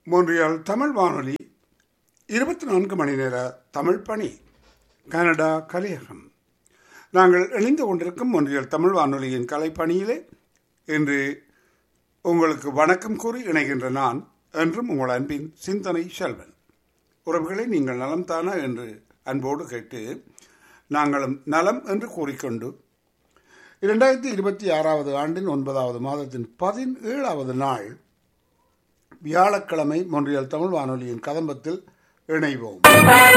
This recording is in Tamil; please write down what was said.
மோன்றியால் தமிழ் வானொலி இருபத்தி நான்கு மணி நேர தமிழ் பணி கனடா கலியகம் நாங்கள் இணைந்து கொண்டிருக்கும் ஒன்றியல் தமிழ் வானொலியின் கலைப்பணியிலே இன்று உங்களுக்கு வணக்கம் கூறி இணைகின்ற நான் என்றும் உங்கள் அன்பின் சிந்தனை செல்வன் உறவுகளை நீங்கள் நலம் தானா என்று அன்போடு கேட்டு நாங்களும் நலம் என்று கூறிக்கொண்டு இரண்டாயிரத்தி இருபத்தி ஆறாவது ஆண்டின் ஒன்பதாவது மாதத்தின் பதினேழாவது நாள் வியாழக்கிழமை மொன்றியல் தமிழ் வானொலியின் கதம்பத்தில் இணைவோம்